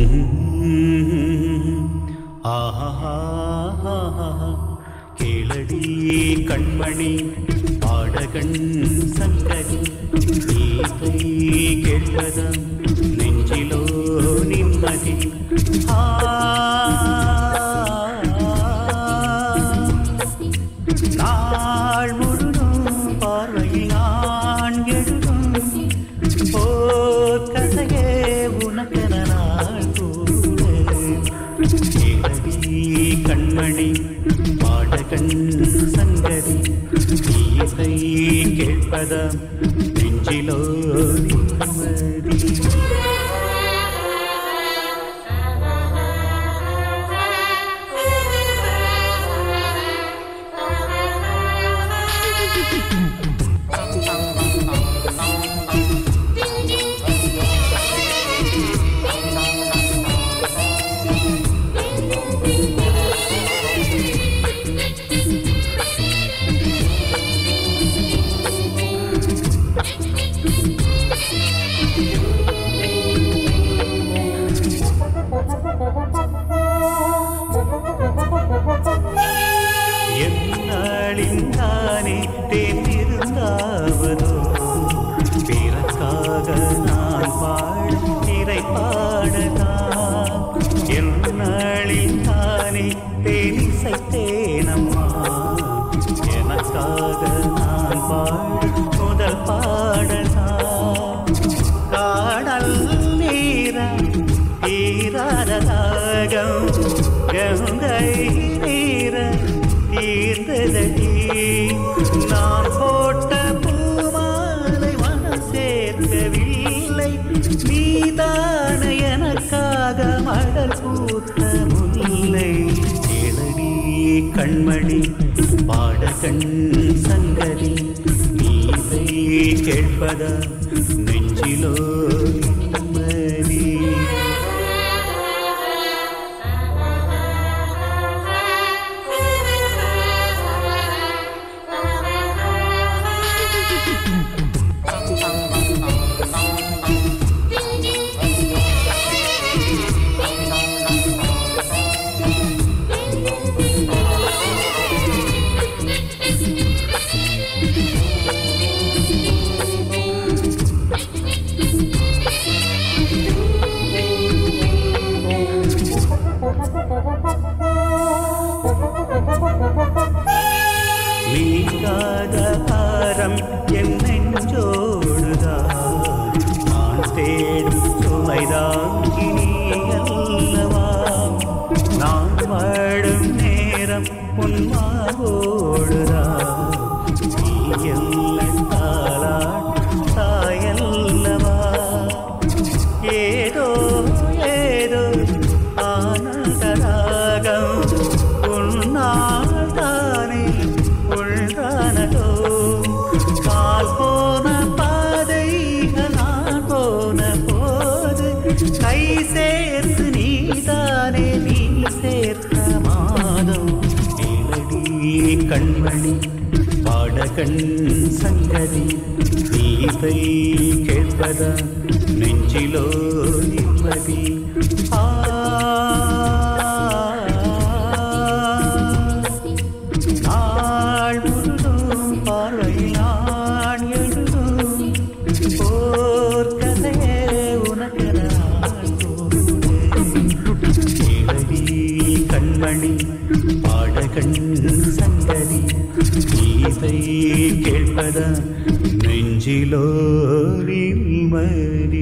ஆஹா கேளடி கண்மணி பாடகன் சங்கரி கீதை கேட்பதம் நெஞ்சிலோ நிம்மதி ஆ நாள் முழுதும் பார்வையில் நான் எழுதும் போர் கதையே உனக்கென நாள் கூறுவேன். கேளடி கண்மணி பாடகன் சங்கதி கீதை கேட்பதம் நெஞ்சிலோ நிம்மதி என்னாளின்தானே தேர்ந்திருந்தாவதோ பிறக்காக நான் பாட திரை பாடதான் என்னாளின்தானே தேனிசைத்தேனம்மா எனக்காக நான் பாட முதல் பாடதான் காடல் நீர தீராததாகம் கங்கை நீர தீர்ந்ததடி நான் போட்ட பூமாலை மனம் சேர்க்கவில்லை நீதான எனக்காக மடல் பூத்த முல்லை கேளடி கண்மணி பாடகன் சங்கதி நீதை கேட்பதா நெஞ்சிலோ நிம்மதி நீங்காத பாரம் என் நெஞ்சோடுதான் நான் தேடும் சுமைதான் இனி அல்லவா நான் வாழும் நேரம் உன் மாவோடுதான் நீ எல்லாம் தாளாட் தாயல்லவா ஏதோ ஏதோ ஆனந்தராகம் உன்னால் தானே உள்தானதோ கால் போன பாதை நான் போன போது கை சேர்த்து நீதானே நீ சேர்த்த மாதம் கேளடி கண்மணி பாடகன் சங்கதி நீதை கேட்பதா நெஞ்சிலோ நிம்மதி ஆ நாள் முழுதும் பார்வையில் நான் எழுதும் போர் கதையே உனக்கென நான் கூறுவேன். கேளடி கண்மணி பாடகன் சங்கதி கீதை கேட்பதா நெஞ்சிலோ நிம்மதி